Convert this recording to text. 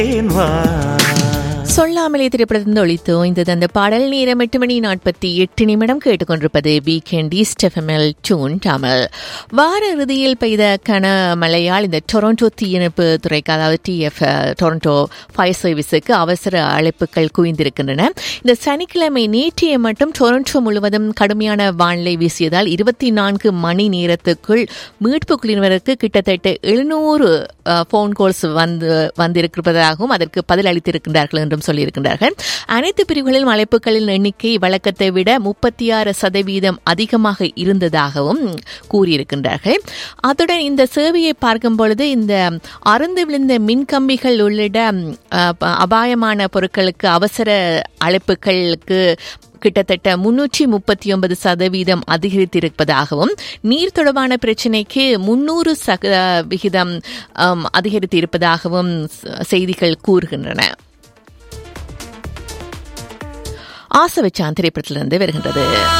சொல்லாமலே திரைப்படத்திலிருந்து ஒழித்து ஓய்ந்தது அந்த பாடல் நேரம் எட்டு மணி நாற்பத்தி எட்டு நிமிடம் கேட்டுக்கொண்டிருப்பது வீக்கெண்ட் ஈஸ்ட் எஃப்எம்எல் டூன் தமிழ் வார இறுதியில் பெய்த கனமழையால் இந்த டொரண்டோ தீயணைப்பு துறைக்கு அதாவது டிஎஃப் டொரண்டோ ஃபயர் சர்வீஸுக்கு அவசர அழைப்புகள் குவிந்திருக்கின்றன இந்த சனிக்கிழமை நேற்றைய மட்டும் டொரண்டோ முழுவதும் கடுமையான வானிலை வீசியதால் இருபத்தி நான்கு மணி நேரத்துக்குள் மீட்பு குழுவினருக்கு கிட்டத்தட்ட எழுநூறு ஃபோன் கால்ஸ் வந்து வந்திருப்பதாகவும் அதற்கு பதில் அளித்திருக்கின்றார்கள் என்றும் சொல்லியிருக்கின்றார்கள் அனைத்து பிரிவுகளிலும் அழைப்புகளின் எண்ணிக்கை வழக்கத்தை விட முப்பத்தி ஆறு சதவீதம் அதிகமாக இருந்ததாகவும் கூறியிருக்கின்றார்கள் அத்துடன் இந்த சேவையை பார்க்கும் பொழுது இந்த அருந்து விழுந்த மின்கம்பிகள் உள்ளிட்ட அபாயமான பொருட்களுக்கு அவசர அழைப்புகளுக்கு கிட்டத்தட்ட முன்னூற்றி முப்பத்தி ஒன்பது சதவீதம் அதிகரித்திருப்பதாகவும் நீர் தொடர்பான பிரச்சினைக்கு முன்னூறு சதவிகிதம் அதிகரித்திருப்பதாகவும் செய்திகள் கூறுகின்றன ஆசவச்சான் திரைப்படத்திலிருந்து வருகின்றது